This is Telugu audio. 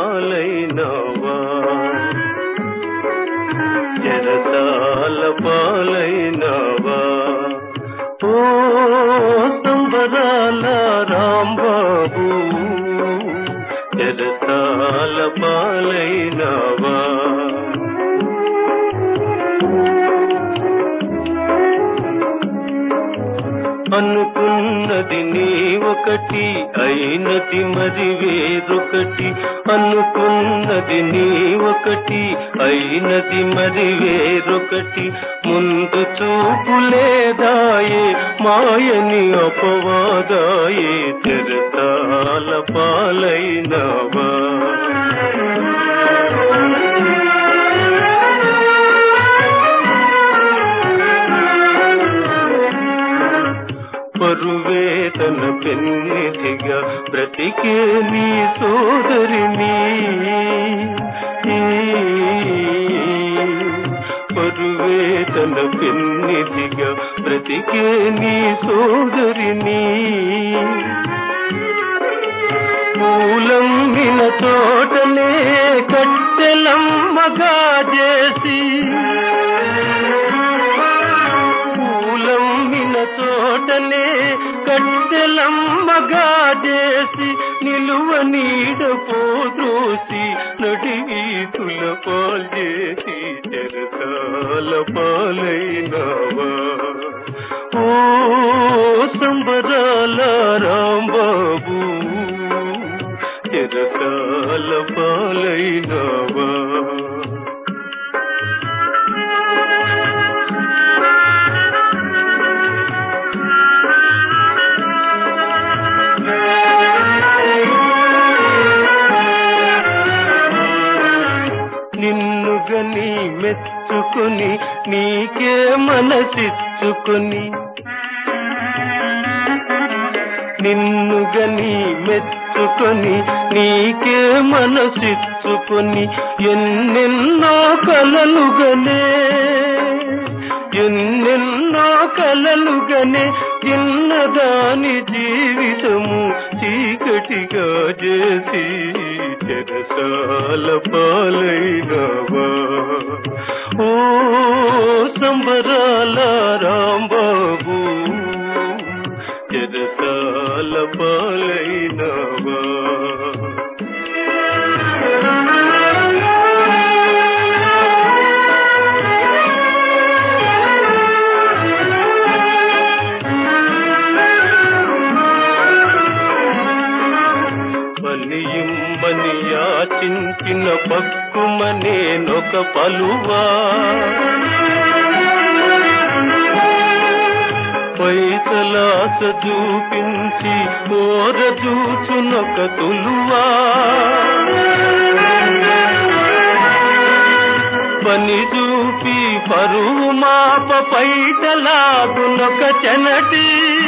పాలైనవా చెరసాల పాలైనవా ఓ సంబరాల రాంబాబు చెరసాల పాలైనవా అనుకున్నది నీ ఒకటి అయినది మరి వేరొకటి అనుకున్నది నీ ఒకటి అయినది మరి వేరొకటి ముందు చూపు లేదాయే మాయని అపవాదాయే చెరతాల పాలైనవా పరువేదన పెన్నిధిగా బ్రతికే నీ సోదరిని పరువేదన పెన్నిధిగా బ్రతికే నీ సోదరిని పూలంగిన తోటనే కట్టెలమ్మగా చేసి పూలమ్మిన తోటనే కట్టెలమ్మగా చేసి నిలువ నీడ పోదోసి నడివీతుల పాల్చేసి చెరసాల పాలైనవా ఓ సంబరాల రాంబాబు చెరసాల పాలైనవా నిన్ను గని మెచ్చుకుని నీకే మనసిచ్చుకుని నిన్ను గని మెచ్చుకొని నీకే మనసిచ్చుకొని ఎన్నెన్నో కలలుగనే ఎన్నెన్నో కలలుగనే చిన్నదాని జీవితము చీకటిగా చేసి చెరసాల పాలైనవా ఓ సంబరాల రాంబాబు చెరసాల పాలైనవా పనియుమ్మని యాచించిన పక్కుమనేనొక పలువా పైసలాస చూపించి కోర చూచునొక తులువా పని చూపి పరువు మాప పైటలాగునొక చెనటి